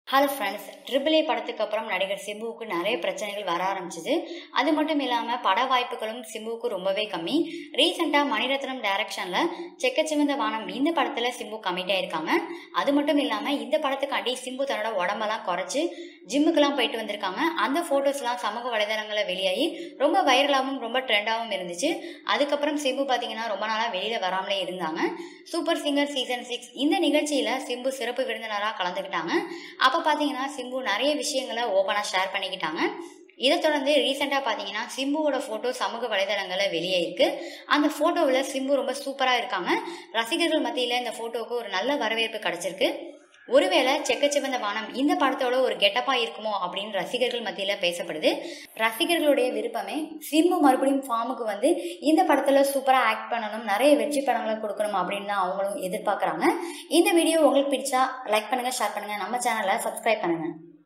hello friends triple A படத்துக்கு அப்புறம் நடிகர் சிம்புவுக்கு நிறைய பிரச்சனைகள் வர ஆரம்பிச்சது அது மட்டும் இல்லாமல் பட வாய்ப்புகளும் சிம்புவுக்கு ரொம்பவே கம்மி ரீசெண்டாக மணிரத்னம் டைரக்ஷனில் செக்கச்சிவந்த வானம் இந்த படத்தில் சிம்பு கமிட் ஆயிருக்காங்க அது மட்டும் இல்லாமல் இந்த படத்துக்காண்டி சிம்பு தன்னோட உடம்பெல்லாம் குறைச்சி ஜிம்முக்கெல்லாம் போயிட்டு வந்திருக்காங்க அந்த ஃபோட்டோஸ்லாம் சமூக வலைதளங்களில் வெளியாகி ரொம்ப வைரலாகவும் ரொம்ப ட்ரெண்டாகவும் இருந்துச்சு அதுக்கப்புறம் சிம்பு பார்த்தீங்கன்னா ரொம்ப நாளாக வெளியில் வராமலே இருந்தாங்க சூப்பர் சிங்கர் சீசன் சிக்ஸ் இந்த நிகழ்ச்சியில் சிம்பு சிறப்பு விருந்தினராக கலந்துக்கிட்டாங்க அப்போ பார்த்தீங்கன்னா சிம்பு நிறைய விஷயங்களை ஓப்பனாக ஷேர் பண்ணிக்கிட்டாங்க இதை தொடர்ந்து ரீசெண்டாக பார்த்தீங்கன்னா சிம்புவோட ஃபோட்டோ சமூக வலைதளங்களில் வெளியே இருக்கு அந்த ஃபோட்டோவில் சிம்பு ரொம்ப சூப்பராக இருக்காங்க ரசிகர்கள் மத்தியில் இந்த ஃபோட்டோவுக்கு ஒரு நல்ல வரவேற்பு கிடைச்சிருக்கு ஒருவேளை செக்கச்சிவந்த வானம் இந்த படத்தோட ஒரு கெட்டப்பா இருக்குமோ அப்படின்னு ரசிகர்கள் மத்தியில் பேசப்படுது ரசிகர்களுடைய விருப்பமே சிம்பு மறுபடியும் ஃபார்முக்கு வந்து இந்த படத்தில் சூப்பராக ஆக்ட் பண்ணணும் நிறைய வெற்றி படங்களை கொடுக்கணும் அப்படின்னு தான் அவங்களும் எதிர்பார்க்குறாங்க இந்த வீடியோ உங்களுக்கு பிடிச்சா லைக் பண்ணுங்கள் ஷேர் பண்ணுங்கள் நம்ம சேனலை சப்ஸ்கிரைப் பண்ணுங்கள்